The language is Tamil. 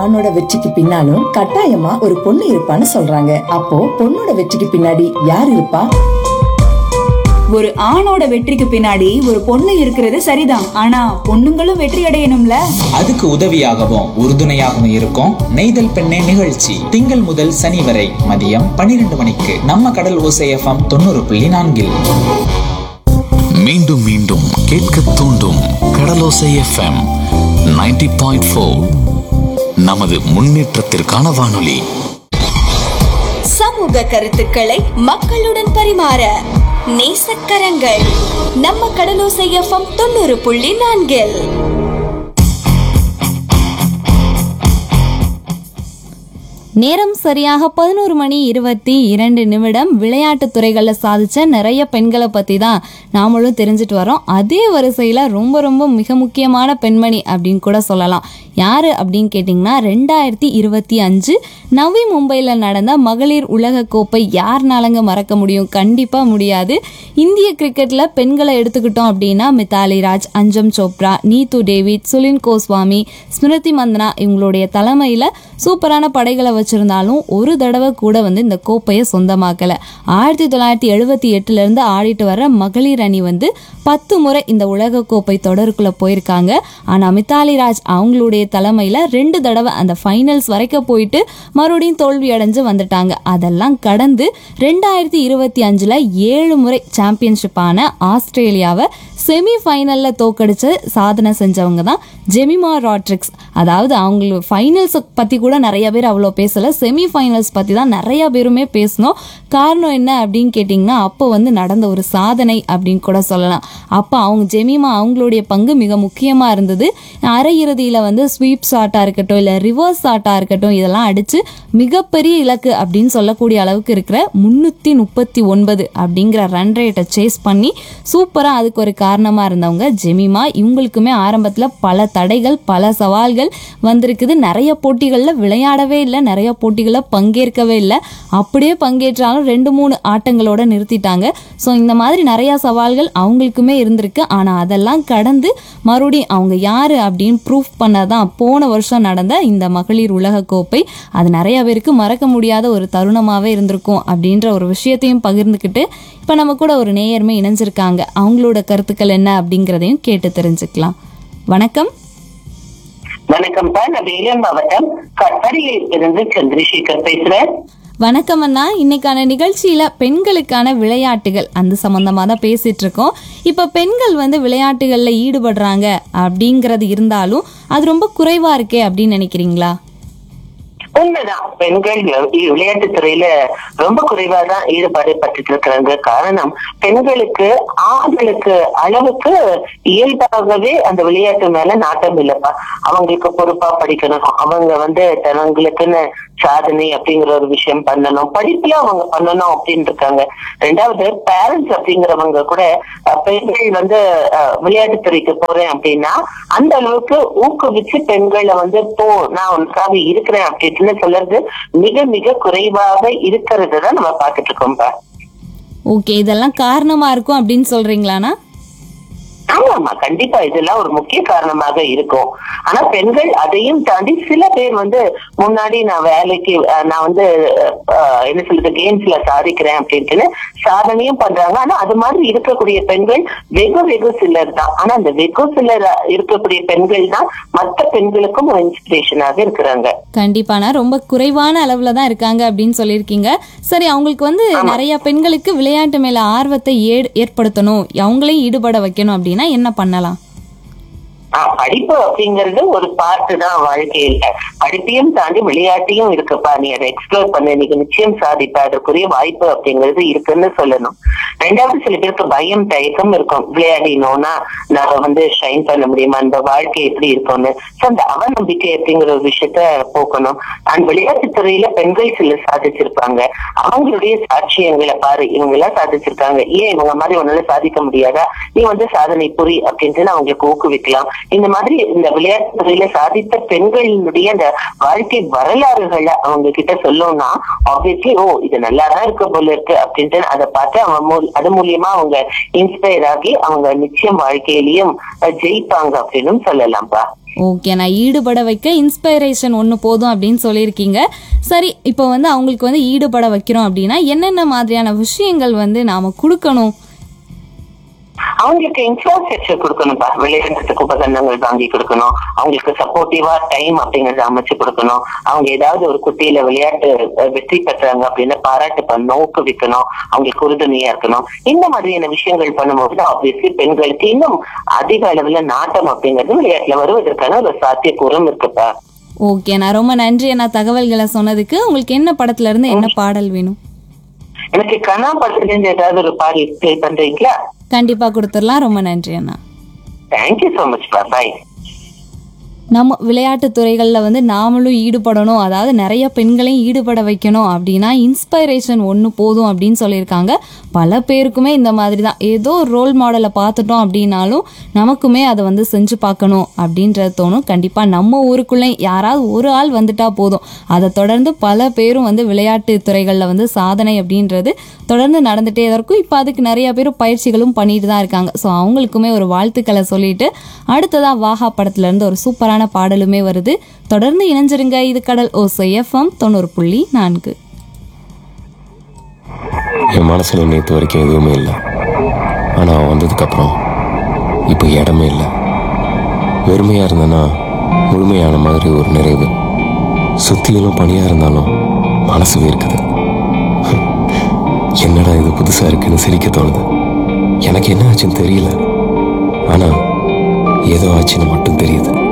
ஆணோட வெற்றிக்கு பின்னாலும் கட்டாயமா ஒரு பொண்ணு இருப்பான்னு சொல்றாங்க அப்போ பொண்ணோட வெற்றிக்கு பின்னாடி யார் இருப்பா ஒரு ஆணோட வெற்றிக்கு பின்னாடி ஒரு பொண்ணு இருக்கிறது சரிதான் ஆனா பொண்ணுங்களும் வெற்றி அடையணும்ல அதுக்கு உதவியாகவும் உறுதுணையாகவும் இருக்கும் நெய்தல் பெண்ணே நிகழ்ச்சி திங்கள் முதல் சனி வரை மதியம் பன்னிரண்டு மணிக்கு நம்ம கடல் ஓசை எஃப்எம் தொண்ணூறு புள்ளி நான்கில் மீண்டும் மீண்டும் கேட்க தூண்டும் கடலோசை எஃப்எம் 90.4 பாயிண்ட் ஃபோர் நமது முன்னேற்றத்திற்கான வானொலி சமூக கருத்துக்களை மக்களுடன் பரிமாற நேசக்கரங்கள் நம்ம கடலோசை எஃப்எம் தொண்ணூறு புள்ளி நான்கில் நேரம் சரியாக பதினோரு மணி இருபத்தி இரண்டு நிமிடம் விளையாட்டுத் துறைகளில் சாதிச்ச நிறைய பெண்களை பற்றி தான் நாமளும் தெரிஞ்சுட்டு வரோம் அதே வரிசையில் ரொம்ப ரொம்ப மிக முக்கியமான பெண்மணி அப்படின்னு கூட சொல்லலாம் யார் அப்படின்னு கேட்டிங்கன்னா ரெண்டாயிரத்தி இருபத்தி அஞ்சு நவி மும்பையில் நடந்த மகளிர் உலக கோப்பை யாருனாலங்க மறக்க முடியும் கண்டிப்பாக முடியாது இந்திய கிரிக்கெட்டில் பெண்களை எடுத்துக்கிட்டோம் அப்படின்னா மித்தாலி ராஜ் அஞ்சம் சோப்ரா நீத்து டேவிட் சுலின் கோஸ்வாமி ஸ்மிருதி மந்தனா இவங்களுடைய தலைமையில் சூப்பரான படைகளை வச்சிருந்தாலும் ஒரு தடவை கூட வந்து இந்த கோப்பையை சொந்தமாக்கல ஆயிரத்தி தொள்ளாயிரத்தி எழுபத்தி எட்டுல இருந்து ஆடிட்டு வர மகளிர் அணி வந்து பத்து முறை இந்த உலக கோப்பை தொடருக்குள்ள போயிருக்காங்க ஆனா மித்தாலி ராஜ் அவங்களுடைய தலைமையில ரெண்டு தடவை அந்த ஃபைனல்ஸ் வரைக்கும் போயிட்டு மறுபடியும் தோல்வி அடைஞ்சு வந்துட்டாங்க அதெல்லாம் கடந்து ரெண்டாயிரத்தி இருபத்தி அஞ்சுல ஏழு முறை சாம்பியன்ஷிப்பான ஆஸ்திரேலியாவை செமி ஃபைனல்ல தோக்கடிச்சு சாதனை செஞ்சவங்க தான் ஜெமிமா ராட்ரிக்ஸ் அதாவது அவங்க ஃபைனல்ஸ் பத்தி கூட நிறைய பேர் அவ்வளோ பேசல செமி ஃபைனல்ஸ் பத்தி தான் நிறைய பேருமே பேசணும் காரணம் என்ன அப்படின்னு கேட்டிங்கன்னா அப்போ வந்து நடந்த ஒரு சாதனை அப்படின்னு கூட சொல்லலாம் அப்போ அவங்க ஜெமிமா அவங்களுடைய பங்கு மிக முக்கியமா இருந்தது அரையிறுதியில வந்து ஸ்வீப் ஷாட்டாக இருக்கட்டும் இல்லை ரிவர்ஸ் ஷாட்டாக இருக்கட்டும் இதெல்லாம் அடிச்சு மிகப்பெரிய இலக்கு அப்படின்னு சொல்லக்கூடிய அளவுக்கு இருக்கிற முன்னூற்றி முப்பத்தி ஒன்பது அப்படிங்கிற ரன் ரேட்டை சேஸ் பண்ணி சூப்பராக அதுக்கு ஒரு காரணமாக இருந்தவங்க ஜெமிமா இவங்களுக்குமே ஆரம்பத்தில் பல தடைகள் பல சவால்கள் வந்திருக்குது நிறைய போட்டிகளில் விளையாடவே இல்லை நிறைய போட்டிகளில் பங்கேற்கவே இல்லை அப்படியே பங்கேற்றாலும் ரெண்டு மூணு ஆட்டங்களோட நிறுத்திட்டாங்க ஸோ இந்த மாதிரி நிறைய சவால்கள் அவங்களுக்குமே இருந்திருக்கு ஆனால் அதெல்லாம் கடந்து மறுபடியும் அவங்க யாரு அப்படின்னு ப்ரூஃப் பண்ணதான் போன வருஷம் நடந்த இந்த மகளிர் உலக கோப்பை அது நிறைய பேருக்கு மறக்க முடியாத ஒரு தருணமாகவே இருந்திருக்கும் அப்படின்ற ஒரு விஷயத்தையும் பகிர்ந்துக்கிட்டு இப்போ நம்ம கூட ஒரு நேயருமே இணைஞ்சிருக்காங்க அவங்களோட கருத்துக்கள் என்ன அப்படிங்கிறதையும் கேட்டு தெரிஞ்சுக்கலாம் வணக்கம் வணக்கம்ப்பா நான் வேலூர் மாவட்டம் கட்படியில் இருந்து சந்திரசேகர் பேசுறேன் வணக்கம் அண்ணா இன்னைக்கான நிகழ்ச்சியில பெண்களுக்கான விளையாட்டுகள் அந்த சம்பந்தமா தான் பேசிட்டு இருக்கோம் இப்ப பெண்கள் வந்து விளையாட்டுகள்ல ஈடுபடுறாங்க அப்படிங்கறது இருந்தாலும் அது ரொம்ப குறைவா இருக்கே அப்படின்னு நினைக்கிறீங்களா உண்மைதான் பெண்கள் விளையாட்டு துறையில ரொம்ப குறைவா தான் ஈடுபாடு பட்டுட்டு இருக்கிறாங்க காரணம் பெண்களுக்கு ஆண்களுக்கு அளவுக்கு இயல்பாகவே அந்த விளையாட்டு மேல நாட்டம் இல்லப்பா அவங்களுக்கு பொறுப்பா படிக்கணும் அவங்க வந்து தங்களுக்குன்னு சாதனை அப்படிங்கிற ஒரு விஷயம் பண்ணணும் படிப்புல அவங்க பண்ணணும் அப்படின்னு இருக்காங்க ரெண்டாவது பேரண்ட்ஸ் அப்படிங்கிறவங்க கூட அஹ், பெண்கள் வந்து அஹ், விளையாட்டுத்துறைக்கு போறேன் அப்படின்னா அந்த அளவுக்கு ஊக்குவிச்சு பெண்களை வந்து போ நான் உனக்காக இருக்கிறேன் அப்படின்னு சொல்றது மிக மிக குறைவாக இருக்கிறது தான் நம்ம பார்த்துட்டு இருக்கோம்ப்பா ஓகே இதெல்லாம் காரணமா இருக்கும் அப்படின்னு சொல்றீங்களாண்ணா ஆமா ஆமா கண்டிப்பா இதெல்லாம் ஒரு முக்கிய காரணமாக இருக்கும் ஆனா பெண்கள் அதையும் தாண்டி சில பேர் வந்து முன்னாடி நான் வேலைக்கு அஹ், நான் வந்து அஹ், என்ன சொல்றது கேம்ஸ்ல சாதிக்கிறேன் அப்படின்ட்டு சாதனையும் பண்றாங்க ஆனா அது மாதிரி இருக்கக்கூடிய பெண்கள் வெகு வெகு சிலர் தான் ஆனா அந்த வெகு சிலர் இருக்கக்கூடிய பெண்கள் தான் மற்ற பெண்களுக்கும் ஒரு இன்ஸ்பிரேஷனாக இருக்கிறாங்க கண்டிப்பாண்ணா ரொம்ப குறைவான அளவுல தான் இருக்காங்க அப்படின்னு சொல்லியிருக்கீங்க சரி அவங்களுக்கு வந்து நிறைய பெண்களுக்கு விளையாட்டு மேல ஆர்வத்தை ஏ- ஏற்படுத்தணும் அவங்களையும் ஈடுபட வைக்கணும் அப்படின்னா என்ன பண்ணலாம் ஆஹ் படிப்பு அப்படிங்கிறது ஒரு பார்ட் தான் வாழ்க்கையில படிப்பையும் தாண்டி விளையாட்டையும் இருக்குப்பா நீ அதை எக்ஸ்ப்ளோர் பண்ண நீங்க நிச்சயம் சாதிப்ப அதற்குரிய வாய்ப்பு அப்படிங்கிறது இருக்குன்னு சொல்லணும் ரெண்டாவது சில பேருக்கு பயம் தயக்கம் இருக்கும் விளையாடினோம்னா நாம வந்து ஷைன் பண்ண முடியுமா அந்த வாழ்க்கை எப்படி இருக்கும்னு So, அந்த அவநம்பிக்கை அப்படிங்கிற ஒரு விஷயத்த போக்கணும் அண்ட் விளையாட்டுத் துறையில பெண்கள் சிலர் சாதிச்சிருப்பாங்க அவங்களுடைய சாட்சியங்களை பாரு இவங்க எல்லாம் சாதிச்சிருக்காங்க ஏன் இவங்க மாதிரி உன்னால சாதிக்க முடியாதா நீ வந்து சாதனை புரி அப்படின்ட்டு அவங்களுக்கு ஊக்குவிக்கலாம் இந்த மாதிரி இந்த விளையாட்டு துறையில சாதித்த பெண்களினுடைய அந்த வாழ்க்கை வரலாறுகளை அவங்க கிட்ட சொல்லணும்னா ஆப்வியஸ்லி ஓ இது நல்லா தான் இருக்க போல இருக்கு அப்படின்ட்டு அதை பார்த்து அவன் மூல்- அது மூலியமா அவங்க இன்ஸ்பயர் ஆகி அவங்க நிச்சயம் வாழ்க்கையிலயும் அஹ், ஜெயிப்பாங்க அப்படின்னு சொல்லலாம்ப்பா ஓகே நான் ஈடுபட வைக்க இன்ஸ்பைரேஷன் ஒன்று போதும் அப்படின்னு சொல்லியிருக்கீங்க சரி இப்போ வந்து அவங்களுக்கு வந்து ஈடுபட வைக்கிறோம் அப்படின்னா என்னென்ன மாதிரியான விஷயங்கள் வந்து நாம் கொடுக்கணும் அவங்களுக்கு இன்ஃப்ராஸ்ட்ரக்சர் கொடுக்கணும்ப்பா விளையாடுறதுக்கு உபகரணங்கள் வாங்கி கொடுக்கணும் அவங்களுக்கு சப்போர்ட்டிவா டைம் அப்படிங்கறத அமைச்சு கொடுக்கணும் அவங்க ஏதாவது ஒரு குட்டியில விளையாட்டு அஹ், வெற்றி பெற்றாங்க அப்படின்னு பாராட்டு பண்ணணும் ஊக்குவிக்கணும் அவங்களுக்கு உறுதுணையா இருக்கணும் இந்த மாதிரியான விஷயங்கள் பண்ணும்போது ஆப்வியஸ்லி பெண்களுக்கு இன்னும் அதிக அளவுல நாட்டம் அப்படிங்கிறது விளையாட்டுல வருவதற்கான ஒரு சாத்தியக்கூறும் இருக்குப்பா ஓகே நான் ரொம்ப நன்றி அண்ணா தகவல்களை சொன்னதுக்கு உங்களுக்கு என்ன படத்துல இருந்து என்ன பாடல் வேணும் எனக்கு கனா படத்துல இருந்து ஏதாவது ஒரு பாடல் ப்ளே பண்றீங்களா கண்டிப்பாக கொடுத்துடலாம் ரொம்ப நன்றி அண்ணா தேங்க்யூ சோ மச் பா பாய் நம்ம விளையாட்டு துறைகளில் வந்து நாமளும் ஈடுபடணும் அதாவது நிறைய பெண்களையும் ஈடுபட வைக்கணும் அப்படின்னா இன்ஸ்பைரேஷன் ஒன்று போதும் அப்படின்னு சொல்லியிருக்காங்க பல பேருக்குமே இந்த மாதிரி தான் ஏதோ ஒரு ரோல் மாடலை பார்த்துட்டோம் அப்படின்னாலும் நமக்குமே அதை வந்து செஞ்சு பார்க்கணும் அப்படின்றது தோணும் கண்டிப்பாக நம்ம ஊருக்குள்ளே யாராவது ஒரு ஆள் வந்துட்டா போதும் அதை தொடர்ந்து பல பேரும் வந்து விளையாட்டு துறைகளில் வந்து சாதனை அப்படின்றது தொடர்ந்து நடந்துகிட்டே தான் இருக்கும் இப்போ அதுக்கு நிறைய பேர் பயிற்சிகளும் பண்ணிட்டு தான் இருக்காங்க ஸோ அவங்களுக்குமே ஒரு வாழ்த்துக்களை சொல்லிட்டு அடுத்ததாக வாஹா படத்துலேருந்து ஒரு சூப்பரான பாடலுமே வருது தொடர்ந்து இணைஞ்சிருங்க இது கடல் ஓசை எஃப்எம் தொண்ணூறு புள்ளி நான்கு என் மனசில் நேற்று வரைக்கும் எதுவுமே இல்லை ஆனால் அவன் வந்ததுக்கப்புறம் இப்போ இடமே இல்லை வெறுமையாக இருந்தேன்னா முழுமையான மாதிரி ஒரு நிறைவு சுத்தியிலும் பனியாக இருந்தாலும் மனசு வேர்க்குது என்னடா இது புதுசாக இருக்குன்னு சிரிக்க தோணுது எனக்கு என்ன ஆச்சுன்னு தெரியல ஆனால் ஏதோ ஆச்சுன்னு மட்டும் தெரியுது